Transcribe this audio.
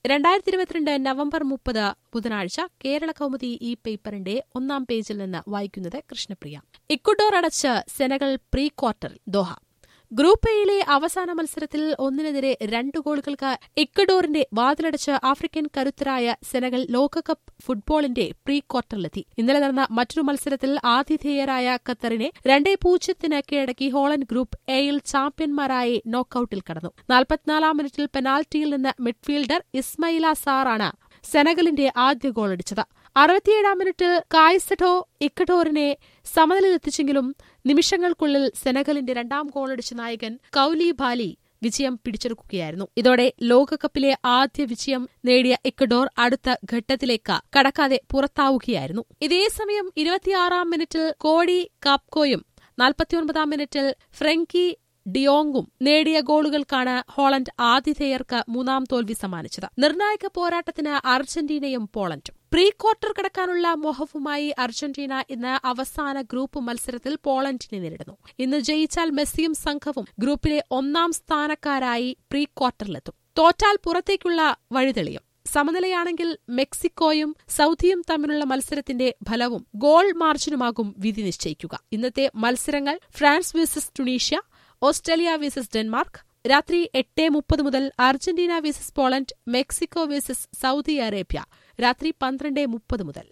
രണ്ടായിരത്തി ഇരുപത്തിരണ്ട് നവംബർ മുപ്പത് ബുധനാഴ്ച കേരള കൗമുദി ഈ പേപ്പറിന്റെ ഒന്നാം പേജിൽ നിന്ന് വായിക്കുന്നത് കൃഷ്ണപ്രിയ ഇക്വഡോർ അടച്ച് സെനഗൽ പ്രീ ക്വാർട്ടറിൽ ദോഹ ഗ്രൂപ്പ് എയിലെ അവസാന മത്സരത്തിൽ ഒന്നിനെതിരെ രണ്ട് ഗോളുകൾക്ക് ഇക്വഡോറിന്റെ വാതിലടച്ച് ആഫ്രിക്കൻ കരുത്തരായ സെനഗൽ ലോകകപ്പ് ഫുട്ബോളിന്റെ പ്രീ ക്വാർട്ടറിലെത്തി ഇന്നലെ നടന്ന മറ്റൊരു മത്സരത്തിൽ ആതിഥേയരായ ഖത്തറിനെ രണ്ടേ പൂജ്യത്തിന് കീഴടക്കി ഹോളണ്ട് ഗ്രൂപ്പ് എയിൽ ചാമ്പ്യന്മാരായി നോക്കൌട്ടിൽ കടന്നു നാൽപ്പത്തിനാലാം മിനിറ്റിൽ പെനാൽറ്റിയിൽ നിന്ന് മിഡ്ഫീൽഡർ ഇസ്മയില സാറാണ് സെനഗലിന്റെ ആദ്യ ഗോളടിച്ചത് അറുപത്തിയേഴാം മിനിറ്റിൽ കായ്സഡോ ഇക്കഡോറിനെ സമനിലയിലെത്തിച്ചെങ്കിലും നിമിഷങ്ങൾക്കുള്ളിൽ സെനഗലിന്റെ രണ്ടാം ഗോളടിച്ച നായകൻ കൌലി ബാലി വിജയം പിടിച്ചെടുക്കുകയായിരുന്നു ഇതോടെ ലോകകപ്പിലെ ആദ്യ വിജയം നേടിയ ഇക്വഡോർ അടുത്ത ഘട്ടത്തിലേക്ക് കടക്കാതെ പുറത്താവുകയായിരുന്നു ഇതേസമയം ഇരുപത്തിയാറാം മിനിറ്റിൽ കോടി കാപ്കോയും നാൽപ്പത്തിയൊൻപതാം മിനിറ്റിൽ ഫ്രെങ്കി ഡിയോങ്ങും നേടിയ ഗോളുകൾക്കാണ് ഹോളണ്ട് ആതിഥേയർക്ക് മൂന്നാം തോൽവി സമ്മാനിച്ചത് നിർണായക പോരാട്ടത്തിന് അർജന്റീനയും പോളണ്ടും പ്രീ ക്വാർട്ടർ കടക്കാനുള്ള മോഹവുമായി അർജന്റീന ഇന്ന് അവസാന ഗ്രൂപ്പ് മത്സരത്തിൽ പോളണ്ടിനെ നേരിടുന്നു ഇന്ന് ജയിച്ചാൽ മെസ്സിയും സംഘവും ഗ്രൂപ്പിലെ ഒന്നാം സ്ഥാനക്കാരായി പ്രീ ക്വാർട്ടറിലെത്തും തോറ്റാൽ പുറത്തേക്കുള്ള വഴിതെളിയും സമനിലയാണെങ്കിൽ മെക്സിക്കോയും സൌദിയും തമ്മിലുള്ള മത്സരത്തിന്റെ ഫലവും ഗോൾ മാർജിനുമാകും വിധി നിശ്ചയിക്കുക ഇന്നത്തെ മത്സരങ്ങൾ France versus Tunisia Australia versus Denmark രാത്രി എട്ട് മുപ്പത് മുതൽ Argentina versus Poland Mexico versus Saudi Arabia രാത്രി പന്ത്രണ്ട് മുപ്പത് മുതൽ